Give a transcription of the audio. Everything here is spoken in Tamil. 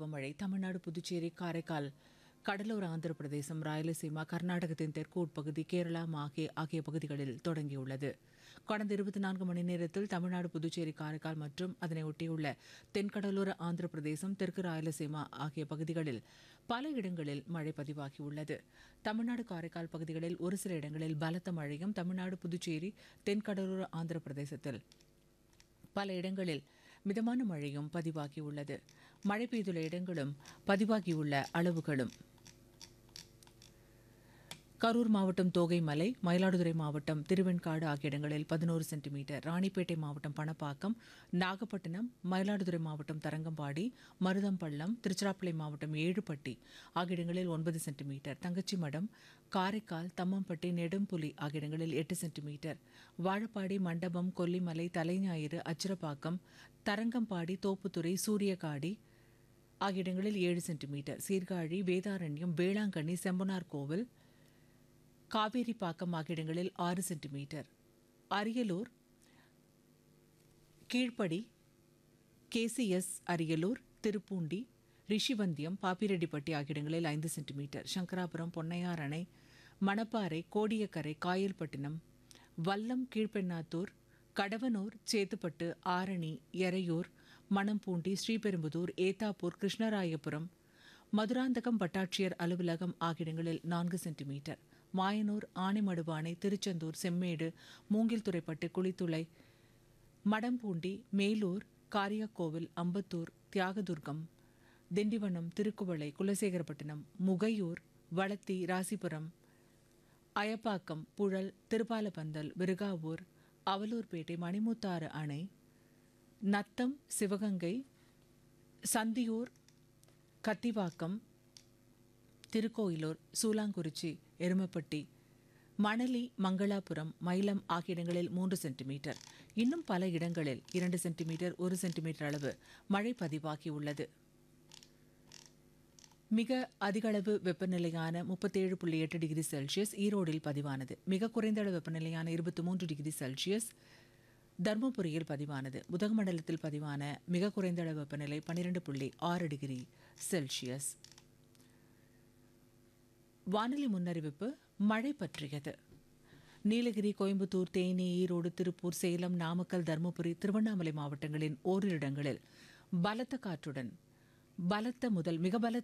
பருவமழை தமிழ்நாடு புதுச்சேரி காரைக்கால் கடலோர ஆந்திர பிரதேசம் ராயலசீமா கர்நாடகத்தின் தெற்கு உட்பகுதி கேரளா மாகே ஆகிய பகுதிகளில் தொடங்கியுள்ளது கடந்த இருபத்தி நான்கு மணி நேரத்தில் தமிழ்நாடு புதுச்சேரி காரைக்கால் மற்றும் அதனை ஒட்டியுள்ள தென்கடலோர ஆந்திர பிரதேசம் தெற்கு ராயலசீமா ஆகிய பகுதிகளில் பல இடங்களில் மழை பதிவாகியுள்ளது தமிழ்நாடு காரைக்கால் பகுதிகளில் ஒரு சில இடங்களில் பலத்த மழையும் தமிழ்நாடு புதுச்சேரி தென்கடலோர ஆந்திர பிரதேசத்தில் பல இடங்களில் மிதமான மழையும் பதிவாகியுள்ளது மழை பெய்துள்ள இடங்களும் பதிவாகியுள்ள அளவுகளும் கரூர் மாவட்டம் தோகைமலை மயிலாடுதுறை மாவட்டம் திருவெண்காடு ஆகிய இடங்களில் பதினோரு சென்டிமீட்டர் ராணிப்பேட்டை மாவட்டம் பணப்பாக்கம் நாகப்பட்டினம் மயிலாடுதுறை மாவட்டம் தரங்கம்பாடி மருதம்பள்ளம் திருச்சிராப்பள்ளி மாவட்டம் ஏழுப்பட்டி ஆகிய இடங்களில் ஒன்பது சென்டிமீட்டர் தங்கச்சிமடம் காரைக்கால் தம்மம்பட்டி நெடும்புலி ஆகிய இடங்களில் எட்டு சென்டிமீட்டர் வாழப்பாடி மண்டபம் கொல்லிமலை தலைஞாயிறு அச்சிரப்பாக்கம் தரங்கம்பாடி தோப்புத்துறை சூரியகாடி ஆகிய இடங்களில் ஏழு சென்டிமீட்டர் சீர்காழி வேதாரண்யம் வேளாங்கண்ணி செம்பனார் கோவில் காவேரிப்பாக்கம் ஆகிய இடங்களில் ஆறு சென்டிமீட்டர் அரியலூர் கீழ்ப்படி கேசிஎஸ் அரியலூர் திருப்பூண்டி ரிஷிவந்தியம் பாப்பிரெட்டிப்பட்டி ஆகிய இடங்களில் ஐந்து சென்டிமீட்டர் சங்கராபுரம் பொன்னையார் அணை மணப்பாறை கோடியக்கரை காயல்பட்டினம் வல்லம் கீழ்பெண்ணாத்தூர் கடவனூர் சேத்துப்பட்டு ஆரணி எறையூர் மணம்பூண்டி ஸ்ரீபெரும்புதூர் ஏத்தாப்பூர் கிருஷ்ணராயபுரம் மதுராந்தகம் வட்டாட்சியர் அலுவலகம் ஆகிய இடங்களில் நான்கு சென்டிமீட்டர் மாயனூர் ஆனைமடுவானை திருச்செந்தூர் செம்மேடு மூங்கில்துறைப்பட்டு குளித்துளை மடம்பூண்டி மேலூர் காரியாக்கோவில் அம்பத்தூர் தியாகதுர்கம் திண்டிவனம் திருக்குவளை குலசேகரப்பட்டினம் முகையூர் வளத்தி ராசிபுரம் அயப்பாக்கம் புழல் திருப்பாலப்பந்தல் விருகாவூர் அவலூர்பேட்டை மணிமுத்தாறு அணை நத்தம் சிவகங்கை சந்தியூர் கத்திவாக்கம் திருக்கோயிலூர் சூலாங்குறிச்சி எருமப்பட்டி மணலி மங்களாபுரம் மயிலம் ஆகிய இடங்களில் மூன்று சென்டிமீட்டர் இன்னும் பல இடங்களில் இரண்டு சென்டிமீட்டர் ஒரு சென்டிமீட்டர் அளவு மழை பதிவாகியுள்ளது மிக அதிகளவு வெப்பநிலையான முப்பத்தேழு புள்ளி எட்டு டிகிரி செல்சியஸ் ஈரோடில் பதிவானது மிக குறைந்த அளவு வெப்பநிலையான இருபத்தி மூன்று டிகிரி செல்சியஸ் தர்மபுரியில் பதிவானது உதகமண்டலத்தில் பதிவான மிக குறைந்த அளவு வெப்பநிலை பன்னிரண்டு புள்ளி ஆறு டிகிரி செல்சியஸ் வானிலை முன்னறிவிப்பு மழை பற்றியது நீலகிரி கோயம்புத்தூர் தேனி ஈரோடு திருப்பூர் சேலம் நாமக்கல் தருமபுரி திருவண்ணாமலை மாவட்டங்களின் ஓரிரு இடங்களில் பலத்த காற்றுடன் பலத்த முதல் மிக பலத்த